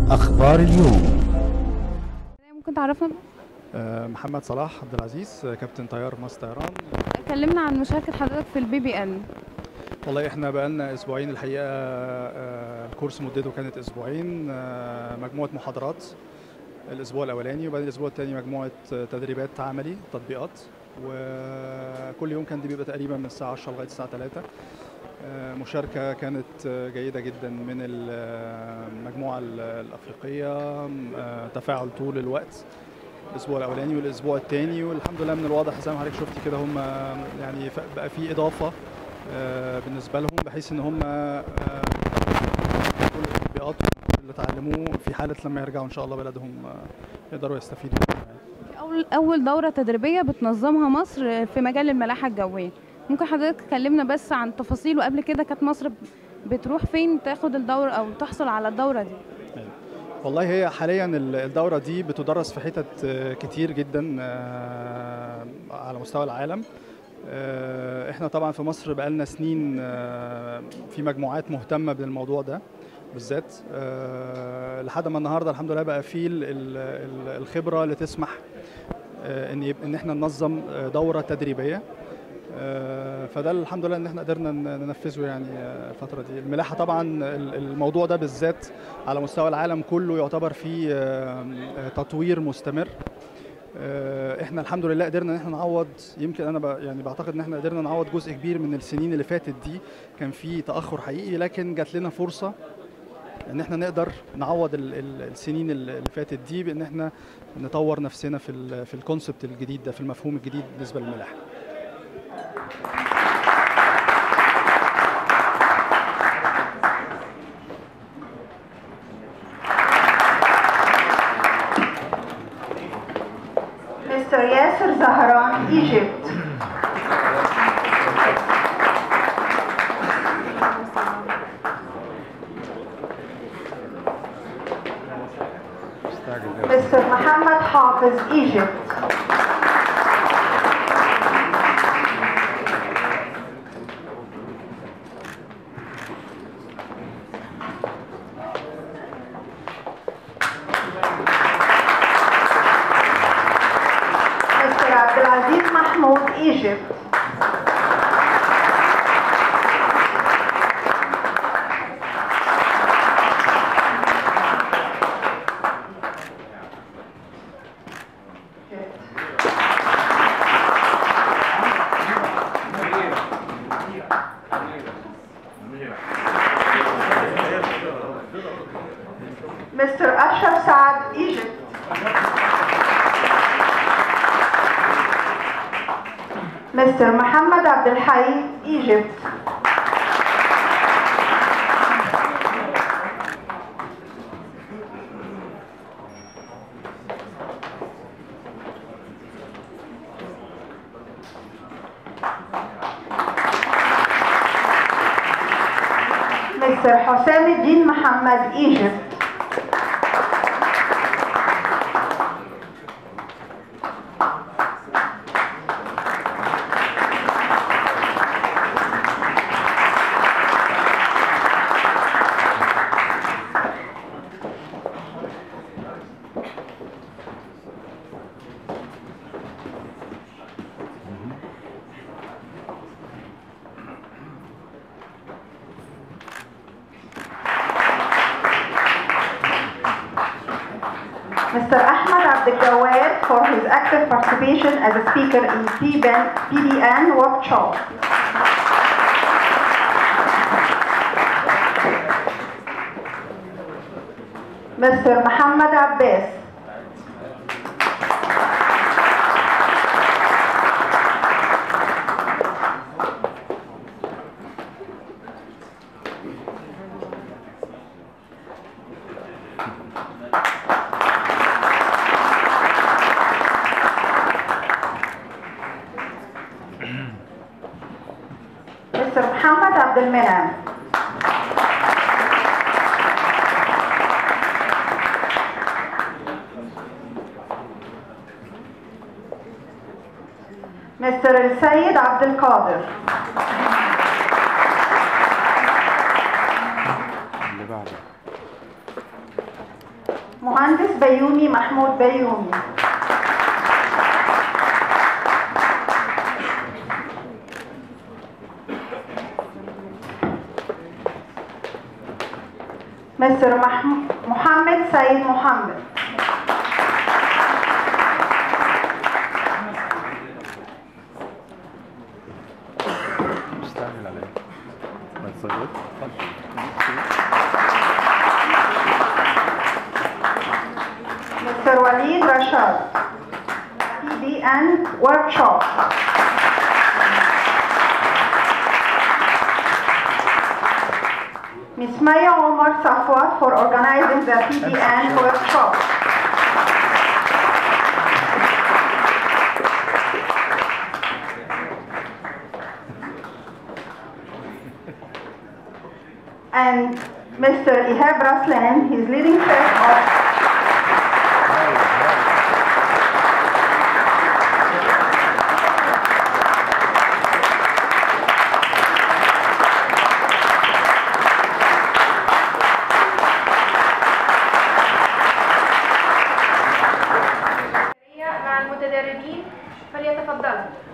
أخبار اليوم ممكن تعرفنا آه، محمد صلاح عبد العزيز آه، كابتن طيار مصر طيران كلمنا عن مشاركة حضرتك في البي بي ال والله احنا بقالنا اسبوعين الحقيقه آه، الكورس مدته كانت اسبوعين آه، مجموعه محاضرات الاسبوع الاولاني وبعدين الاسبوع الثاني مجموعه آه، تدريبات عملي تطبيقات وكل يوم كان دي بيبقى تقريبا من الساعه 10 لغايه الساعه 3 آه، مشاركة كانت آه، جيدة جدا من المجموعة ال- الأفريقية آه، تفاعل طول الوقت الأسبوع الأولاني والأسبوع الثاني والحمد لله من الواضح زي ما حضرتك شفتي كده هم يعني ف- بقى في إضافة آه، بالنسبة لهم بحيث إن هم آه، كل التطبيقات اللي اتعلموه في حالة لما يرجعوا إن شاء الله بلدهم آه، يقدروا يستفيدوا منها يعني. أول أول دورة تدريبية بتنظمها مصر في مجال الملاحة الجوية ممكن حضرتك تكلمنا بس عن تفاصيل وقبل كده كانت مصر بتروح فين تاخد الدورة أو تحصل على الدورة دي والله هي حاليا ال- الدورة دي بتدرس في حتت آه، كتير جدا آه، على مستوى العالم آه، احنا طبعا في مصر بقالنا سنين آه، في مجموعات مهتمة بالموضوع ده بالذات آه، لحد ما النهارده الحمد لله بقى في ال- ال- ال- الخبرة اللي تسمح آه، ان يبقى- ان احنا ننظم آه، دورة تدريبية آه، فده الحمد لله ان احنا قدرنا ن- ننفذه يعني آه، الفتره دي الملاحه طبعا ال- الموضوع ده بالذات على مستوى العالم كله يعتبر فيه آه، آه، تطوير مستمر آه، احنا الحمد لله قدرنا ان احنا نعوض يمكن انا ب- يعني بعتقد ان احنا قدرنا نعوض جزء كبير من السنين اللي فاتت دي كان في تاخر حقيقي لكن جات لنا فرصه ان احنا نقدر نعوض ال- ال- السنين اللي اللي فاتت دي بان احنا نطور نفسنا في ال في الكونسبت الجديد ده في المفهوم الجديد بالنسبه للملاحه Mr. Yasser Zahran, Egypt. Mr. Muhammad Hafiz, Egypt. Mr. Abdulaziz Mahmoud, Egypt. Mr. Ashraf Saad, Egypt. Mr. Muhammad Abdul Hayy, Egypt. Mr. Hossein Muhammad, Egypt. Mr. Ahmad Abdelgawad for his active participation as a speaker in PBN, PBN workshop. Mr. Muhammad Abbas. Mr. Muhammad Abdul Menam. Mr. السيد عبد القادر اللي بعده مهندس بيومي محمود بيومي مستر مح- محمد سيد محمد مستعجل على ايه؟ ما تصغر مستر وليد رشاد PBN workshop Miss Maya Omar Safwa for organizing the PBN workshop. And Mr. Ihab Raslan, his leading chef of مع المتدربين فليتفضلوا